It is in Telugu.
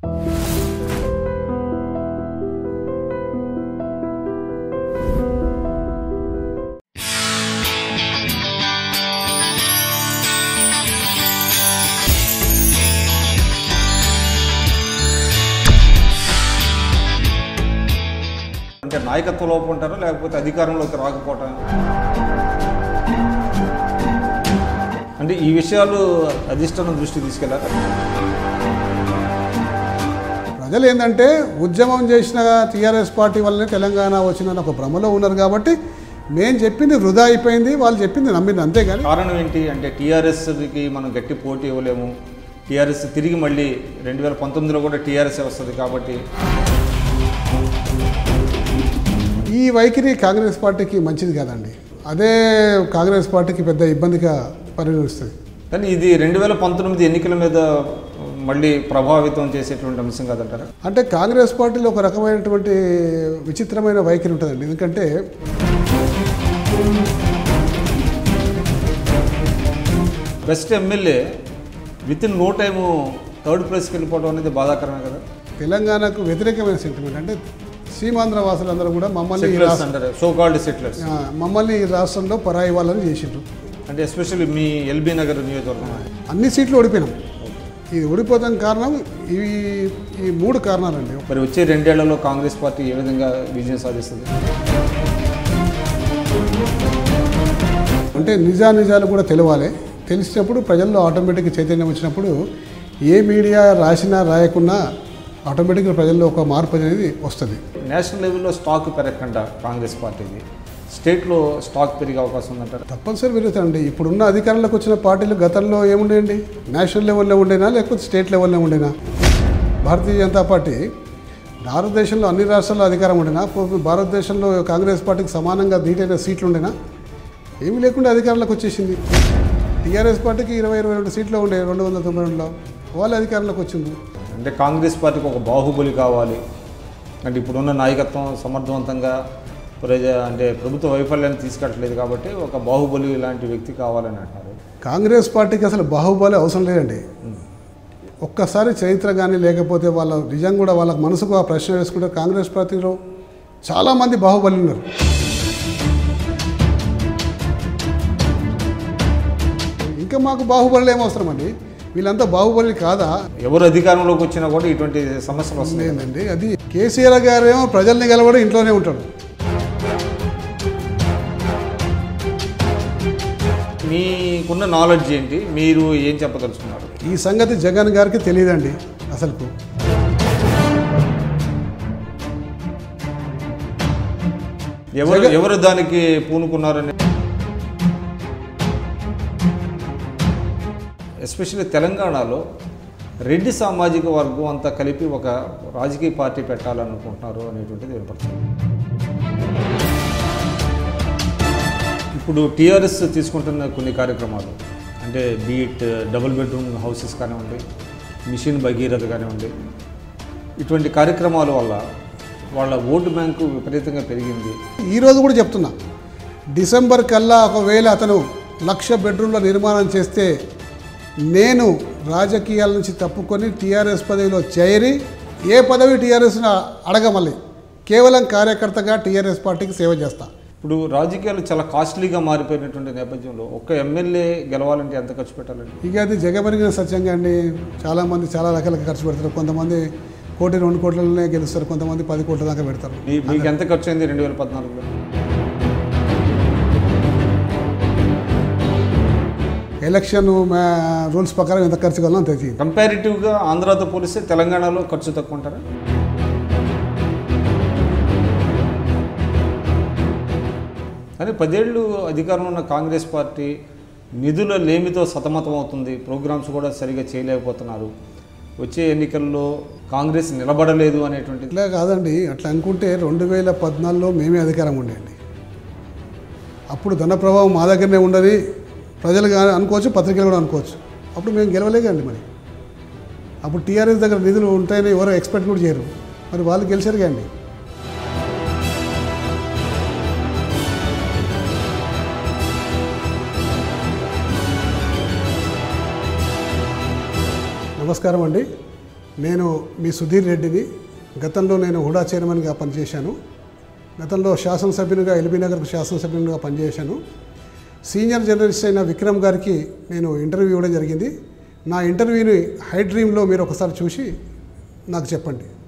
అంటే నాయకత్వ లోపం ఉంటారా లేకపోతే అధికారంలోకి రాకపోవటం అంటే ఈ విషయాలు అధిష్టానం దృష్టి తీసుకెళ్లారా ప్రజలు ఏంటంటే ఉద్యమం చేసిన టీఆర్ఎస్ పార్టీ వల్లనే తెలంగాణ వచ్చిన ఒక భ్రమలో ఉన్నారు కాబట్టి మేము చెప్పింది వృధా అయిపోయింది వాళ్ళు చెప్పింది నమ్మింది అంతేగాని కారణం ఏంటి అంటే టీఆర్ఎస్కి మనం గట్టి పోటీ ఇవ్వలేము టీఆర్ఎస్ తిరిగి మళ్ళీ రెండు వేల పంతొమ్మిదిలో కూడా టీఆర్ఎస్ వస్తుంది కాబట్టి ఈ వైఖరి కాంగ్రెస్ పార్టీకి మంచిది కాదండి అదే కాంగ్రెస్ పార్టీకి పెద్ద ఇబ్బందిగా పరిగణిస్తుంది కానీ ఇది రెండు వేల పంతొమ్మిది ఎన్నికల మీద మళ్ళీ ప్రభావితం చేసేటువంటి అంశం కాదంటారా అంటే కాంగ్రెస్ పార్టీలో ఒక రకమైనటువంటి విచిత్రమైన వైఖరి ఉంటుందండి ఎందుకంటే best MLA with in no time third ప్లేస్కి వెళ్ళిపోవడం అనేది బాధాకరమే కదా తెలంగాణకు వ్యతిరేకమైన సెంటిమెంట్ అంటే సీమాంధ్ర వాసులందరూ కూడా మమ్మల్ని ఈ సెటిలర్స్ రాష్ట్ర- అంటారు సో కాల్డ్ సెటిలర్స్ ఆ, మమ్మల్ని ఈ రాష్ట్రంలో పరాయి వాళ్ళని చేసిండ్రు అంటే ఎస్పెషల్లీ మీ ఎల్బీ నగర్ నియోజకవర్గం అన్ని సీట్లు ఓడిపోయినాం ఇది ఓడిపోతాం కారణం ఇవి ఈ మూడు కారణాలండి మరి వచ్చే రెండేళ్లలో కాంగ్రెస్ పార్టీ ఏ విధంగా విజయం సాధిస్తుంది అంటే నిజా నిజాలు కూడా తెలవాలి తెలిసినప్పుడు ప్రజల్లో ఆటోమేటిక్గా చైతన్యం వచ్చినప్పుడు ఏ మీడియా రాసినా రాయకున్నా ఆటోమేటిక్గా ప్రజల్లో ఒక మార్పు అనేది వస్తుంది నేషనల్ లెవెల్లో స్టాక్ పెరగకుండా కాంగ్రెస్ పార్టీది స్టేట్లో స్టాక్ పెరిగే అవకాశం ఉందంటారు తప్పనిసరి పెరుగుతాయండి ఇప్పుడున్న అధికారంలోకి వచ్చిన పార్టీలు గతంలో ఏముండేయండి నేషనల్ లెవెల్లో ఉండేనా లేకపోతే స్టేట్ లెవెల్లో ఉండేనా భారతీయ జనతా పార్టీ భారతదేశంలో అన్ని రాష్ట్రాల్లో అధికారం ఉండేనా పో- భారతదేశంలో కాంగ్రెస్ పార్టీకి సమానంగా ధీటైన సీట్లు ఉండేనా ఏమీ లేకుండా అధికారంలోకి వచ్చేసింది టీఆర్ఎస్ పార్టీకి ఇరవై ఇరవై రెండు సీట్లు ఉండే రెండు వందల తొంభై రెండులో వాళ్ళు అధికారంలోకి వచ్చింది అంటే కాంగ్రెస్ పార్టీకి ఒక బాహుబలి కావాలి అంటే ఇప్పుడున్న నాయకత్వం సమర్థవంతంగా ప్రజ అంటే ప్రభుత్వ వైఫల్యాన్ని తీసుకెట్టలేదు కాబట్టి ఒక బాహుబలి లాంటి వ్యక్తి కావాలని అంటారు కాంగ్రెస్ పార్టీకి అసలు బాహుబలి అవసరం లేదండి ఒక్కసారి చరిత్ర కానీ లేకపోతే వాళ్ళ నిజంగా కూడా వాళ్ళకి మనసుకు ఆ ప్రశ్న వేసుకుంటే కాంగ్రెస్ పార్టీలో చాలామంది బాహుబలి ఉన్నారు ఇంకా మాకు బాహుబలి ఏం అవసరం అండి వీళ్ళంతా బాహుబలి కాదా ఎవరు అధికారంలోకి వచ్చినా కూడా ఇటువంటి సమస్యలు వస్తున్నాయి ఏంటండి అది కేసీఆర్ గారేమో ప్రజల్ని గెలవడం ఇంట్లోనే ఉంటాడు మీకున్న నాలెడ్జ్ ఏంటి మీరు ఏం చెప్పదలుచుకున్నారు ఈ సంగతి జగన్ గారికి తెలియదండి అసలుకు ఎవరు ఎవరు దానికి పూనుకున్నారని ఎస్పెషల్లీ తెలంగాణలో రెడ్డి సామాజిక వర్గం అంతా కలిపి ఒక రాజకీయ పార్టీ పెట్టాలనుకుంటున్నారు అనేటువంటిది వినపడుతుంది ఇప్పుడు టీఆర్ఎస్ తీసుకుంటున్న కొన్ని కార్యక్రమాలు అంటే బీట్ డబుల్ బెడ్రూమ్ హౌసెస్ కానివ్వండి మిషన్ భగీరథ కానివ్వండి ఇటువంటి కార్యక్రమాల వల్ల వాళ్ళ ఓటు బ్యాంకు విపరీతంగా పెరిగింది ఈ రోజు కూడా చెప్తున్నా డిసెంబర్ కల్లా ఒకవేళ అతను లక్ష బెడ్రూమ్ల నిర్మాణం చేస్తే నేను రాజకీయాల నుంచి తప్పుకొని టీఆర్ఎస్ పదవిలో చేరి ఏ పదవి టీఆర్ఎస్ అడగ మళ్ళీ కేవలం కార్యకర్తగా టీఆర్ఎస్ పార్టీకి సేవ చేస్తా ఇప్పుడు రాజకీయాలు చాలా కాస్ట్లీగా మారిపోయినటువంటి నేపథ్యంలో ఒక్క ఎమ్మెల్యే గెలవాలంటే ఎంత ఖర్చు పెట్టాలండి ఇక అది జగమెరిగిన సత్యంగా అండి చాలామంది చాలా రకాలుగా ఖర్చు పెడతారు కొంతమంది కోటి రెండు కోట్లలోనే గెలుస్తారు కొంతమంది పది కోట్ల దాకా పెడతారు మీ- మీకు ఎంత ఖర్చు అయింది రెండు వేల పద్నాలుగులో ఎలక్షన్ మా- రూల్స్ ప్రకారం ఎంత ఖర్చు కావాలో అంత అవుతుంది. కంపారిటివ్గా ఆంధ్రాతో పోలిస్తే తెలంగాణలో ఖర్చు తక్కువ ఉంటారా కానీ పదేళ్ళు అధికారంలో ఉన్న కాంగ్రెస్ పార్టీ నిధుల లేమితో సతమతం అవుతుంది ప్రోగ్రామ్స్ కూడా సరిగా చేయలేకపోతున్నారు వచ్చే ఎన్నికల్లో కాంగ్రెస్ నిలబడలేదు అనేటువంటి ఇట్లా కాదండి అట్లా అనుకుంటే రెండు వేల పద్నాలుగులో మేమే అధికారం ఉండేయండి అప్పుడు ధన ప్రభావం మా దగ్గరనే ఉండని ప్రజలు కానీ అనుకోవచ్చు పత్రికలు కూడా అనుకోవచ్చు అప్పుడు మేము గెలవలేకండి మరి అప్పుడు టీఆర్ఎస్ దగ్గర నిధులు ఉంటాయని ఎవరు ఎక్స్పెక్ట్ కూడా చేయరు మరి వాళ్ళు గెలిచారు కండి నమస్కారం అండి నేను మీ సుధీర్ రెడ్డిని గతంలో నేను హుడా చైర్మన్గా పనిచేశాను గతంలో శాసనసభ్యునిగా ఎల్బీ నగర్కు శాసనసభ్యునిగా పనిచేశాను సీనియర్ జర్నలిస్ట్ అయిన విక్రమ్ గారికి నేను ఇంటర్వ్యూ ఇవ్వడం జరిగింది నా ఇంటర్వ్యూని హై డ్రీమ్లో మీరు ఒకసారి చూసి నాకు చెప్పండి